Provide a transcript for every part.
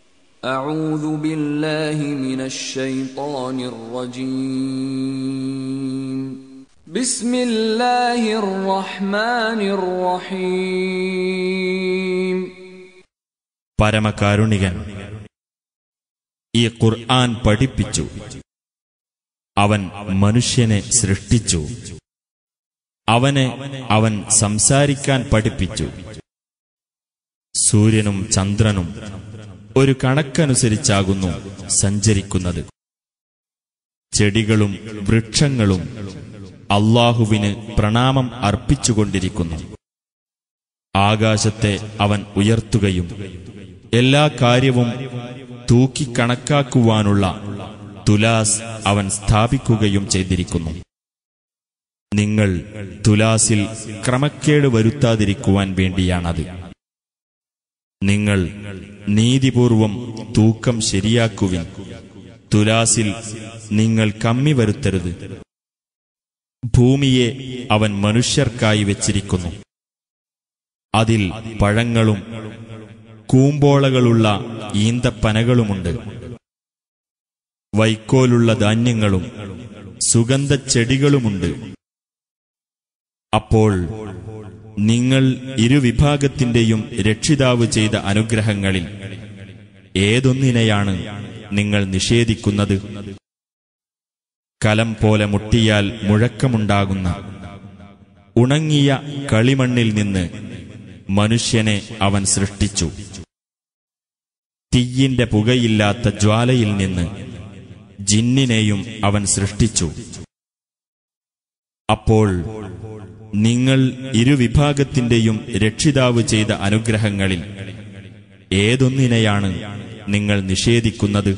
أعوذ بالله من الشيطان الرجيم بسم الله الرحمن الرحيم പരമകാരുണികൻ ഈ ഖുർആൻ പഠിപ്പിച്ചു അവൻ മനുഷ്യനെ സൃഷ്ടിച്ചു അവനെ അവൻ സംസാരിക്കാൻ പഠിപ്പിച്ചു സൂര്യനും ചന്ദ്രനും ഒരു കണക്കനുസരിച്ചാകുന്നു സഞ്ചരിക്കുന്നത് ചെടികളും വൃക്ഷങ്ങളും അള്ളാഹുവിന് പ്രണാമം അർപ്പിച്ചുകൊണ്ടിരിക്കുന്നു ആകാശത്തെ അവൻ ഉയർത്തുകയും എല്ലാ കാര്യവും തൂക്കിക്കണക്കാക്കുവാനുള്ള തുലാസ് അവൻ സ്ഥാപിക്കുകയും ചെയ്തിരിക്കുന്നു നിങ്ങൾ തുലാസിൽ ക്രമക്കേട് വരുത്താതിരിക്കുവാൻ വേണ്ടിയാണത് നിങ്ങൾ നീതിപൂർവം തൂക്കം ശരിയാക്കുവിൻ തുലാസിൽ നിങ്ങൾ കമ്മി വരുത്തരുത് ഭൂമിയെ അവൻ മനുഷ്യർക്കായി വെച്ചിരിക്കുന്നു അതിൽ പഴങ്ങളും കൂമ്പോളകളുള്ള ഈന്തപ്പനകളുമുണ്ട് വൈക്കോലുള്ള ധാന്യങ്ങളും സുഗന്ധച്ചെടികളുമുണ്ട് അപ്പോൾ നിങ്ങൾ ഇരുവിഭാഗത്തിന്റെയും രക്ഷിതാവ് ചെയ്ത അനുഗ്രഹങ്ങളിൽ ഏതൊന്നിനെയാണ് നിങ്ങൾ നിഷേധിക്കുന്നത് കലം പോലെ മുട്ടിയാൽ മുഴക്കമുണ്ടാകുന്ന ഉണങ്ങിയ കളിമണ്ണിൽ നിന്ന് മനുഷ്യനെ അവൻ സൃഷ്ടിച്ചു തീയിന്റെ പുകയില്ലാത്ത ജ്വാലയിൽ നിന്ന് ജിന്നിനെയും അവൻ സൃഷ്ടിച്ചു അപ്പോൾ നിങ്ങൾ ഇരുവിഭാഗത്തിന്റെയും രക്ഷിതാവ് ചെയ്ത അനുഗ്രഹങ്ങളിൽ ഏതൊന്നിനെയാണ് നിങ്ങൾ നിഷേധിക്കുന്നത്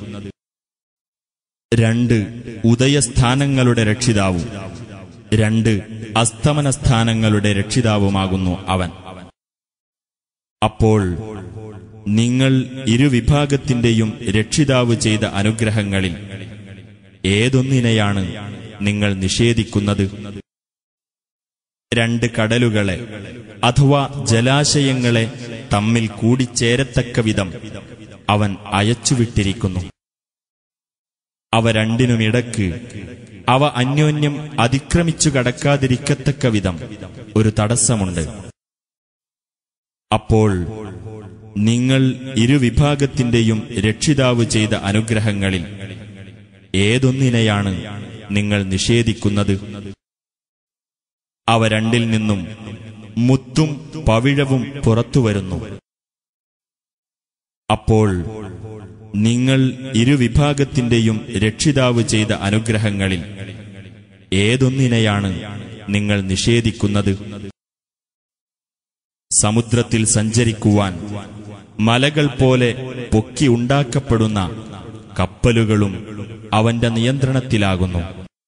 രണ്ട് ഉദയസ്ഥാനങ്ങളുടെ രക്ഷിതാവും രണ്ട് അസ്തമന സ്ഥാനങ്ങളുടെ രക്ഷിതാവുമാകുന്നു അവൻ അപ്പോൾ നിങ്ങൾ ഇരുവിഭാഗത്തിന്റെയും രക്ഷിതാവ് ചെയ്ത അനുഗ്രഹങ്ങളിൽ ഏതൊന്നിനെയാണ് നിങ്ങൾ നിഷേധിക്കുന്നത് രണ്ട് കടലുകളെ അഥവാ ജലാശയങ്ങളെ തമ്മിൽ കൂടിച്ചേരത്തക്ക വിധം അവൻ അയച്ചുവിട്ടിരിക്കുന്നു അവ രണ്ടിനുമിടക്ക് അവ അന്യോന്യം അതിക്രമിച്ചു കടക്കാതിരിക്കത്തക്ക വിധം ഒരു തടസ്സമുണ്ട് അപ്പോൾ നിങ്ങൾ ഇരുവിഭാഗത്തിന്റെയും രക്ഷിതാവ് ചെയ്ത അനുഗ്രഹങ്ങളിൽ ഏതൊന്നിനെയാണ് നിങ്ങൾ നിഷേധിക്കുന്നത് അവ രണ്ടിൽ നിന്നും മുത്തും പവിഴവും പുറത്തുവരുന്നു അപ്പോൾ നിങ്ങൾ ഇരുവിഭാഗത്തിന്റെയും രക്ഷിതാവ് ചെയ്ത അനുഗ്രഹങ്ങളിൽ ഏതൊന്നിനെയാണ് നിങ്ങൾ നിഷേധിക്കുന്നത് സമുദ്രത്തിൽ സഞ്ചരിക്കുവാൻ മലകൾ പോലെ പൊക്കി ഉണ്ടാക്കപ്പെടുന്ന കപ്പലുകളും അവന്റെ നിയന്ത്രണത്തിലാകുന്നു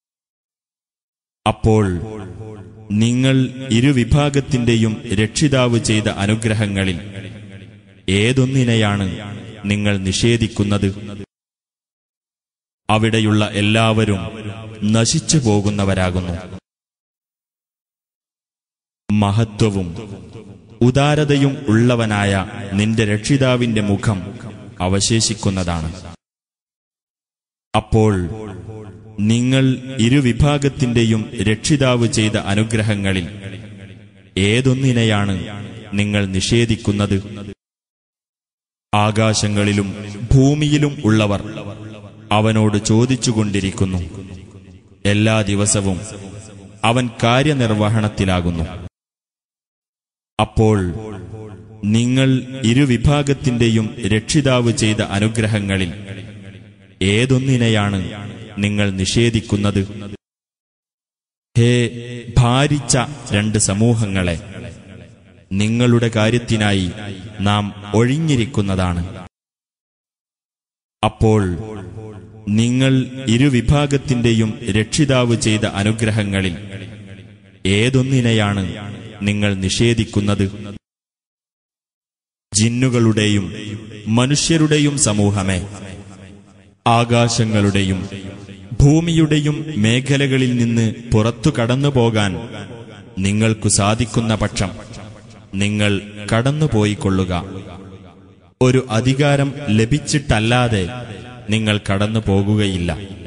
അപ്പോൾ നിങ്ങൾ ഇരുവിഭാഗത്തിന്റെയും രക്ഷിതാവ് ചെയ്ത അനുഗ്രഹങ്ങളിൽ ഏതൊന്നിനെയാണ് നിങ്ങൾ നിഷേധിക്കുന്നത് അവിടെയുള്ള എല്ലാവരും നശിച്ചു പോകുന്നവരാകുന്നു മഹത്വവും ഉദാരതയും ഉള്ളവനായ നിന്റെ രക്ഷിതാവിന്റെ മുഖം അവശേഷിക്കുന്നതാണ് അപ്പോൾ നിങ്ങൾ ഇരുവിഭാഗത്തിന്റെയും രക്ഷിതാവ് ചെയ്ത അനുഗ്രഹങ്ങളിൽ ഏതൊന്നിനെയാണ് നിങ്ങൾ നിഷേധിക്കുന്നത് ആകാശങ്ങളിലും ഭൂമിയിലും ഉള്ളവർ അവനോട് ചോദിച്ചുകൊണ്ടിരിക്കുന്നു എല്ലാ ദിവസവും അവൻ കാര്യനിർവഹണത്തിലാകുന്നു അപ്പോൾ നിങ്ങൾ ഇരുവിഭാഗത്തിന്റെയും രക്ഷിതാവ് ചെയ്ത അനുഗ്രഹങ്ങളിൽ ഏതൊന്നിനെയാണ് നിങ്ങൾ നിഷേധിക്കുന്നത് ഹേ ഭാരിച്ച രണ്ട് സമൂഹങ്ങളെ നിങ്ങളുടെ കാര്യത്തിനായി നാം ഒഴിഞ്ഞിരിക്കുന്നതാണ് അപ്പോൾ നിങ്ങൾ ഇരുവിഭാഗത്തിന്റെയും രക്ഷിതാവ് ചെയ്ത അനുഗ്രഹങ്ങളിൽ ഏതൊന്നിനെയാണ് നിങ്ങൾ നിഷേധിക്കുന്നത് ജിന്നുകളുടെയും മനുഷ്യരുടെയും സമൂഹമേ ആകാശങ്ങളുടെയും ഭൂമിയുടെയും മേഖലകളിൽ നിന്ന് പുറത്തു കടന്നുപോകാൻ നിങ്ങൾക്കു സാധിക്കുന്ന പക്ഷം നിങ്ങൾ കടന്നുപോയിക്കൊള്ളുക ഒരു അധികാരം ലഭിച്ചിട്ടല്ലാതെ നിങ്ങൾ കടന്നു പോകുകയില്ല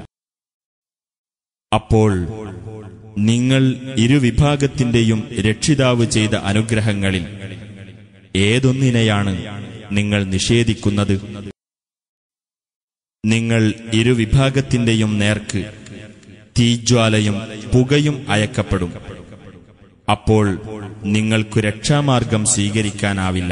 അപ്പോൾ നിങ്ങൾ ഇരുവിഭാഗത്തിന്റെയും രക്ഷിതാവ് ചെയ്ത അനുഗ്രഹങ്ങളിൽ ഏതൊന്നിനെയാണ് നിങ്ങൾ നിഷേധിക്കുന്നത് നിങ്ങൾ ഇരുവിഭാഗത്തിന്റെയും നേർക്ക് തീജ്വാലയും പുകയും അയക്കപ്പെടും അപ്പോൾ നിങ്ങൾക്കു രക്ഷാമാർഗം സ്വീകരിക്കാനാവില്ല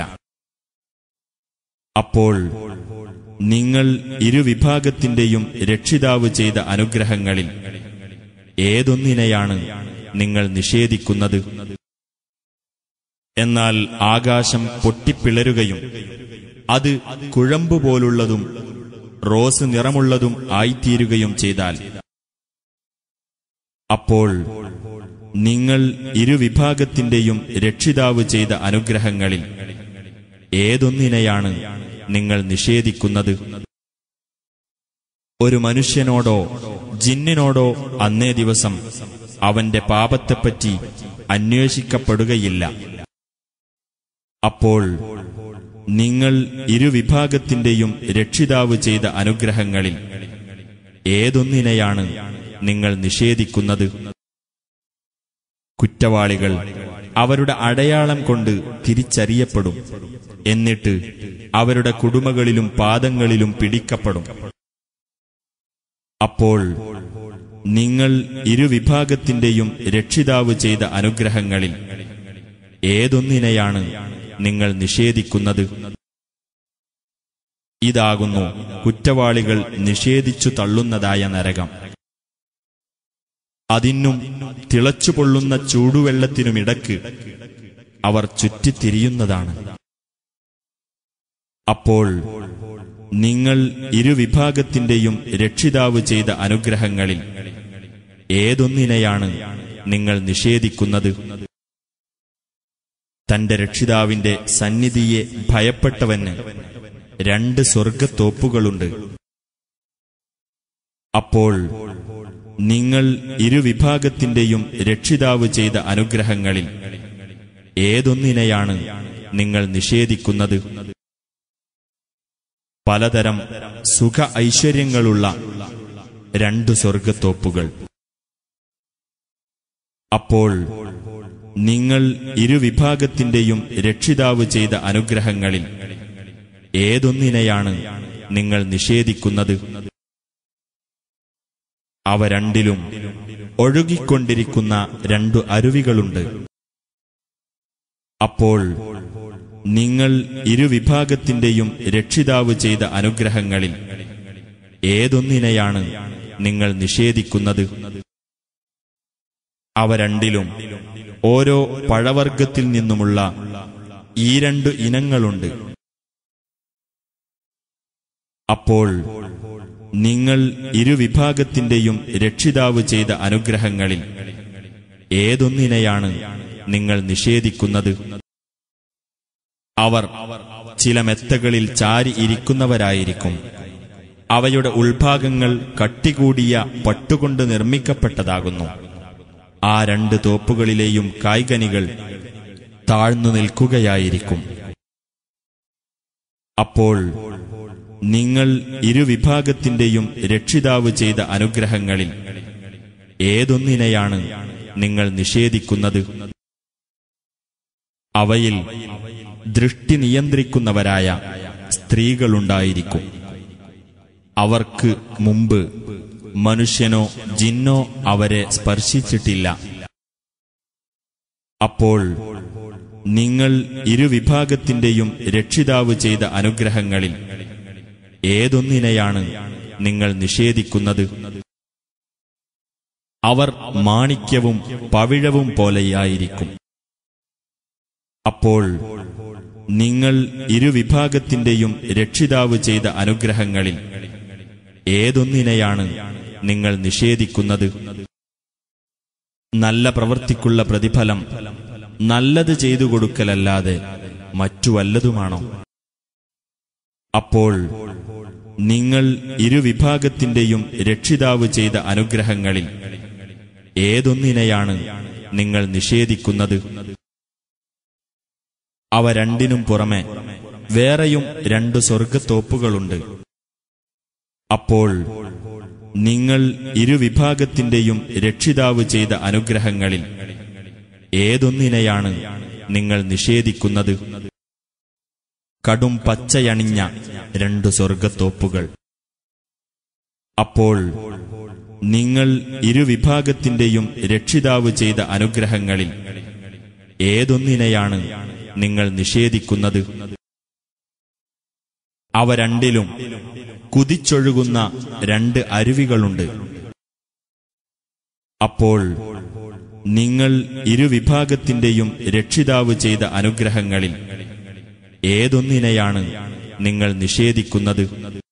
അപ്പോൾ നിങ്ങൾ ഇരുവിഭാഗത്തിന്റെയും രക്ഷിതാവ് ചെയ്ത അനുഗ്രഹങ്ങളിൽ ഏതൊന്നിനെയാണ് നിങ്ങൾ നിഷേധിക്കുന്നത് എന്നാൽ ആകാശം പൊട്ടിപ്പിളരുകയും അത് കുഴമ്പുപോലുള്ളതും റോസ് നിറമുള്ളതും ആയിത്തീരുകയും ചെയ്താൽ അപ്പോൾ നിങ്ങൾ ഇരുവിഭാഗത്തിന്റെയും രക്ഷിതാവ് ചെയ്ത അനുഗ്രഹങ്ങളിൽ ഏതൊന്നിനെയാണ് നിങ്ങൾ നിഷേധിക്കുന്നത് ഒരു മനുഷ്യനോടോ ജിന്നിനോടോ അന്നേ ദിവസം അവന്റെ പാപത്തെപ്പറ്റി അന്വേഷിക്കപ്പെടുകയില്ല അപ്പോൾ നിങ്ങൾ ഇരുവിഭാഗത്തിന്റെയും രക്ഷിതാവ് ചെയ്ത അനുഗ്രഹങ്ങളിൽ ഏതൊന്നിനെയാണ് നിങ്ങൾ നിഷേധിക്കുന്നത് കുറ്റവാളികൾ അവരുടെ അടയാളം കൊണ്ട് തിരിച്ചറിയപ്പെടും എന്നിട്ട് അവരുടെ കുടുംബങ്ങളിലും പാദങ്ങളിലും പിടിക്കപ്പെടും അപ്പോൾ നിങ്ങൾ ഇരുവിഭാഗത്തിന്റെയും രക്ഷിതാവ് ചെയ്ത അനുഗ്രഹങ്ങളിൽ ഏതൊന്നിനെയാണ് നിങ്ങൾ നിഷേധിക്കുന്നത് ഇതാകുന്നു കുറ്റവാളികൾ നിഷേധിച്ചു തള്ളുന്നതായ നരകം അതിനും തിളച്ചുപൊള്ളുന്ന ചൂടുവെള്ളത്തിനുമിടക്ക് അവർ ചുറ്റിത്തിരിയുന്നതാണ് അപ്പോൾ നിങ്ങൾ ഇരുവിഭാഗത്തിന്റെയും രക്ഷിതാവ് ചെയ്ത അനുഗ്രഹങ്ങളിൽ ഏതൊന്നിനെയാണ് നിങ്ങൾ നിഷേധിക്കുന്നത് തന്റെ രക്ഷിതാവിന്റെ സന്നിധിയെ ഭയപ്പെട്ടവന് രണ്ട് സ്വർഗത്തോപ്പുകളുണ്ട് അപ്പോൾ നിങ്ങൾ ഇരുവിഭാഗത്തിന്റെയും രക്ഷിതാവ് ചെയ്ത അനുഗ്രഹങ്ങളിൽ ഏതൊന്നിനെയാണ് നിങ്ങൾ നിഷേധിക്കുന്നത് പലതരം സുഖ ഐശ്വര്യങ്ങളുള്ള രണ്ട് സ്വർഗത്തോപ്പുകൾ അപ്പോൾ നിങ്ങൾ ഇരുവിഭാഗത്തിന്റെയും രക്ഷിതാവ് ചെയ്ത അനുഗ്രഹങ്ങളിൽ ഏതൊന്നിനെയാണ് നിങ്ങൾ നിഷേധിക്കുന്നത് അവ രണ്ടിലും ഒഴുകിക്കൊണ്ടിരിക്കുന്ന രണ്ടു അരുവികളുണ്ട് അപ്പോൾ നിങ്ങൾ ഇരുവിഭാഗത്തിന്റെയും രക്ഷിതാവ് ചെയ്ത അനുഗ്രഹങ്ങളിൽ ഏതൊന്നിനെയാണ് നിങ്ങൾ നിഷേധിക്കുന്നത് അവ രണ്ടിലും ഓരോ പഴവർഗത്തിൽ നിന്നുമുള്ള ഈ രണ്ടു ഇനങ്ങളുണ്ട് അപ്പോൾ നിങ്ങൾ ഇരുവിഭാഗത്തിന്റെയും രക്ഷിതാവ് ചെയ്ത അനുഗ്രഹങ്ങളിൽ ഏതൊന്നിനെയാണ് നിങ്ങൾ നിഷേധിക്കുന്നത് അവർ ചില മെത്തകളിൽ ചാരി ഇരിക്കുന്നവരായിരിക്കും അവയുടെ ഉൾഭാഗങ്ങൾ കട്ടികൂടിയ പട്ടുകൊണ്ട് നിർമ്മിക്കപ്പെട്ടതാകുന്നു ആ രണ്ട് തോപ്പുകളിലെയും കായ്കനികൾ താഴ്ന്നു നിൽക്കുകയായിരിക്കും അപ്പോൾ നിങ്ങൾ ഇരുവിഭാഗത്തിന്റെയും രക്ഷിതാവ് ചെയ്ത അനുഗ്രഹങ്ങളിൽ ഏതൊന്നിനെയാണ് നിങ്ങൾ നിഷേധിക്കുന്നത് അവയിൽ ദൃഷ്ടി നിയന്ത്രിക്കുന്നവരായ സ്ത്രീകളുണ്ടായിരിക്കും അവർക്ക് മുമ്പ് മനുഷ്യനോ ജിന്നോ അവരെ സ്പർശിച്ചിട്ടില്ല അപ്പോൾ നിങ്ങൾ ഇരുവിഭാഗത്തിന്റെയും രക്ഷിതാവ് ചെയ്ത അനുഗ്രഹങ്ങളിൽ ഏതൊന്നിനെയാണ് നിങ്ങൾ നിഷേധിക്കുന്നത് അവർ മാണിക്യവും പവിഴവും പോലെയായിരിക്കും അപ്പോൾ നിങ്ങൾ ഇരുവിഭാഗത്തിന്റെയും രക്ഷിതാവ് ചെയ്ത അനുഗ്രഹങ്ങളിൽ ഏതൊന്നിനെയാണ് നിങ്ങൾ നിഷേധിക്കുന്നത് നല്ല പ്രവൃത്തിക്കുള്ള പ്രതിഫലം നല്ലത് ചെയ്തു കൊടുക്കലല്ലാതെ മറ്റു വല്ലതുമാണോ അപ്പോൾ നിങ്ങൾ ഇരുവിഭാഗത്തിന്റെയും രക്ഷിതാവ് ചെയ്ത അനുഗ്രഹങ്ങളിൽ ഏതൊന്നിനെയാണ് നിങ്ങൾ നിഷേധിക്കുന്നത് അവ രണ്ടിനും പുറമെ വേറെയും രണ്ടു സ്വർഗത്തോപ്പുകളുണ്ട് അപ്പോൾ നിങ്ങൾ ഇരുവിഭാഗത്തിന്റെയും രക്ഷിതാവ് ചെയ്ത അനുഗ്രഹങ്ങളിൽ ഏതൊന്നിനെയാണ് നിങ്ങൾ നിഷേധിക്കുന്നത് കടും പച്ചയണിഞ്ഞ രണ്ടു സ്വർഗത്തോപ്പുകൾ അപ്പോൾ നിങ്ങൾ ഇരുവിഭാഗത്തിന്റെയും രക്ഷിതാവ് ചെയ്ത അനുഗ്രഹങ്ങളിൽ ഏതൊന്നിനെയാണ് നിങ്ങൾ നിഷേധിക്കുന്നത് അവ രണ്ടിലും കുതിച്ചൊഴുകുന്ന രണ്ട് അരുവികളുണ്ട് അപ്പോൾ നിങ്ങൾ ഇരുവിഭാഗത്തിന്റെയും രക്ഷിതാവ് ചെയ്ത അനുഗ്രഹങ്ങളിൽ ഏതൊന്നിനെയാണ് നിങ്ങൾ നിഷേധിക്കുന്നത്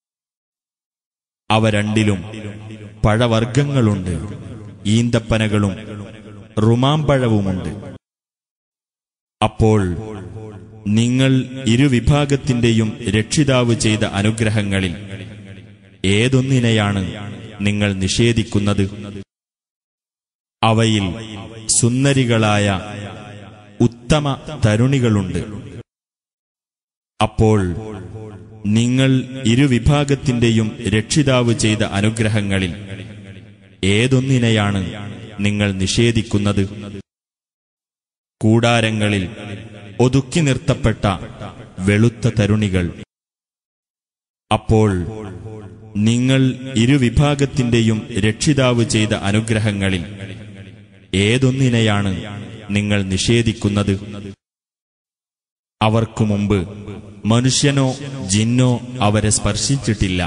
അവ രണ്ടിലും പഴവർഗങ്ങളുണ്ട് ഈന്തപ്പനകളും റുമാമ്പഴവുമുണ്ട് അപ്പോൾ നിങ്ങൾ ഇരുവിഭാഗത്തിന്റെയും രക്ഷിതാവ് ചെയ്ത അനുഗ്രഹങ്ങളിൽ ഏതൊന്നിനെയാണ് നിങ്ങൾ നിഷേധിക്കുന്നത് അവയിൽ സുന്ദരികളായ ഉത്തമ തരുണികളുണ്ട് അപ്പോൾ നിങ്ങൾ ഇരുവിഭാഗത്തിന്റെയും രക്ഷിതാവ് ചെയ്ത അനുഗ്രഹങ്ങളിൽ ഏതൊന്നിനെയാണ് നിങ്ങൾ നിഷേധിക്കുന്നത് കൂടാരങ്ങളിൽ ഒതുക്കി നിർത്തപ്പെട്ട വെളുത്ത തരുണികൾ അപ്പോൾ നിങ്ങൾ ഇരുവിഭാഗത്തിന്റെയും രക്ഷിതാവ് ചെയ്ത അനുഗ്രഹങ്ങളിൽ ഏതൊന്നിനെയാണ് നിങ്ങൾ നിഷേധിക്കുന്നത് അവർക്കു മുമ്പ് മനുഷ്യനോ ജിന്നോ അവരെ സ്പർശിച്ചിട്ടില്ല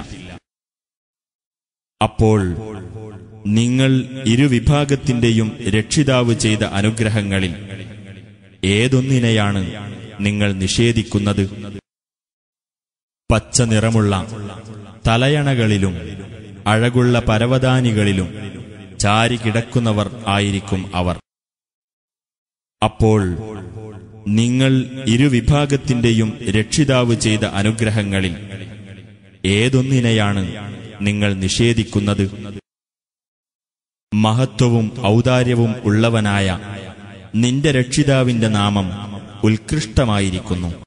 അപ്പോൾ നിങ്ങൾ ഇരുവിഭാഗത്തിന്റെയും രക്ഷിതാവ് ചെയ്ത അനുഗ്രഹങ്ങളിൽ ഏതൊന്നിനെയാണ് നിങ്ങൾ നിഷേധിക്കുന്നത് പച്ച നിറമുള്ള തലയണകളിലും അഴകുള്ള പരവതാനികളിലും ചാരി കിടക്കുന്നവർ ആയിരിക്കും അവർ അപ്പോൾ നിങ്ങൾ ഇരുവിഭാഗത്തിന്റെയും രക്ഷിതാവ് ചെയ്ത അനുഗ്രഹങ്ങളിൽ ഏതൊന്നിനെയാണ് നിങ്ങൾ നിഷേധിക്കുന്നത് മഹത്വവും ഔദാര്യവും ഉള്ളവനായ നിന്റെ രക്ഷിതാവിന്റെ നാമം ഉത്കൃഷ്ടമായിരിക്കുന്നു